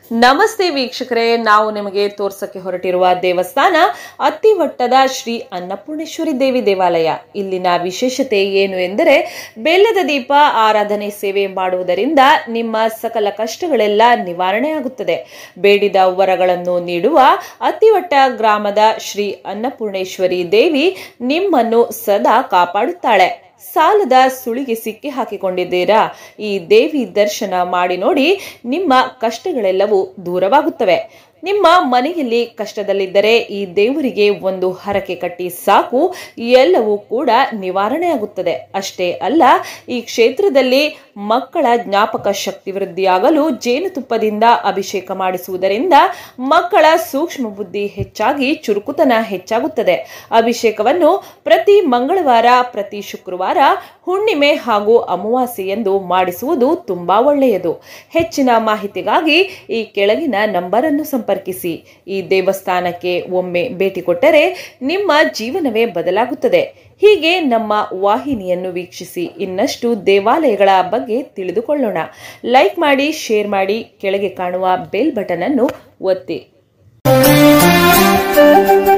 ನಮಸ್ತೆ ವೀಕ್ಷಕರೇ ನಾವು ನಿಮಗೆ ತೋರ್ಸಕ್ಕೆ ಹೊರಟಿರುವ ದೇವಸ್ಥಾನ ಅತ್ತಿವಟ್ಟದ ಶ್ರೀ ಅನ್ನಪೂರ್ಣೇಶ್ವರಿ ದೇವಿ ದೇವಾಲಯ ಇಲ್ಲಿನ ವಿಶೇಷತೆ ಏನು ಎಂದರೆ ಬೆಲ್ಲದ ದೀಪ ಆರಾಧನೆ ಸೇವೆ ಮಾಡುವುದರಿಂದ ನಿಮ್ಮ ಸಕಲ ಕಷ್ಟಗಳೆಲ್ಲ ನಿವಾರಣೆ ಆಗುತ್ತದೆ ಬೇಡಿದ ವರಗಳನ್ನು ನೀಡುವ ಅತ್ತಿವಟ್ಟ ಗ್ರಾಮದ ಶ್ರೀ ಅನ್ನಪೂರ್ಣೇಶ್ವರಿ ದೇವಿ ನಿಮ್ಮನ್ನು ಸದಾ ಕಾಪಾಡುತ್ತಾಳೆ ಸಾಲದ ಸುಳಿಗೆ ಸಿಕ್ಕಿ ಹಾಕಿಕೊಂಡಿದ್ದೀರಾ ಈ ದೇವಿ ದರ್ಶನ ಮಾಡಿ ನೋಡಿ ನಿಮ್ಮ ಕಷ್ಟಗಳೆಲ್ಲವೂ ದೂರವಾಗುತ್ತವೆ ನಿಮ್ಮ ಮನೆಯಲ್ಲಿ ಕಷ್ಟದಲ್ಲಿದ್ದರೆ ಈ ದೇವರಿಗೆ ಒಂದು ಹರಕೆ ಕಟ್ಟಿ ಸಾಕು ಎಲ್ಲವೂ ಕೂಡ ನಿವಾರಣೆ ಆಗುತ್ತದೆ ಅಷ್ಟೇ ಅಲ್ಲ ಈ ಕ್ಷೇತ್ರದಲ್ಲಿ ಮಕ್ಕಳ ಜ್ಞಾಪಕ ಶಕ್ತಿ ವೃದ್ಧಿಯಾಗಲು ಜೇನುತುಪ್ಪದಿಂದ ಅಭಿಷೇಕ ಮಾಡಿಸುವುದರಿಂದ ಮಕ್ಕಳ ಸೂಕ್ಷ್ಮ ಬುದ್ಧಿ ಹೆಚ್ಚಾಗಿ ಚುರುಕುತನ ಹೆಚ್ಚಾಗುತ್ತದೆ ಅಭಿಷೇಕವನ್ನು ಪ್ರತಿ ಮಂಗಳವಾರ ಪ್ರತಿ ಶುಕ್ರವಾರ ಹುಣ್ಣಿಮೆ ಹಾಗೂ ಅಮಾವಾಸ್ಯೆಯಂದು ಮಾಡಿಸುವುದು ತುಂಬಾ ಒಳ್ಳೆಯದು ಹೆಚ್ಚಿನ ಮಾಹಿತಿಗಾಗಿ ಈ ಕೆಳಗಿನ ನಂಬರ್ ಅನ್ನು ಸಂಪರ್ಕಿಸಿ ಈ ದೇವಸ್ಥಾನಕ್ಕೆ ಒಮ್ಮೆ ಭೇಟಿ ಕೊಟ್ಟರೆ ನಿಮ್ಮ ಜೀವನವೇ ಬದಲಾಗುತ್ತದೆ ಹೀಗೆ ನಮ್ಮ ವಾಹಿನಿಯನ್ನು ವೀಕ್ಷಿಸಿ ಇನ್ನಷ್ಟು ದೇವಾಲಯಗಳ ಬಗ್ಗೆ ತಿಳಿದುಕೊಳ್ಳೋಣ ಲೈಕ್ ಮಾಡಿ ಶೇರ್ ಮಾಡಿ ಕೆಳಗೆ ಕಾಣುವ ಬೆಲ್ ಬಟನ್ ಅನ್ನು ಒತ್ತಿ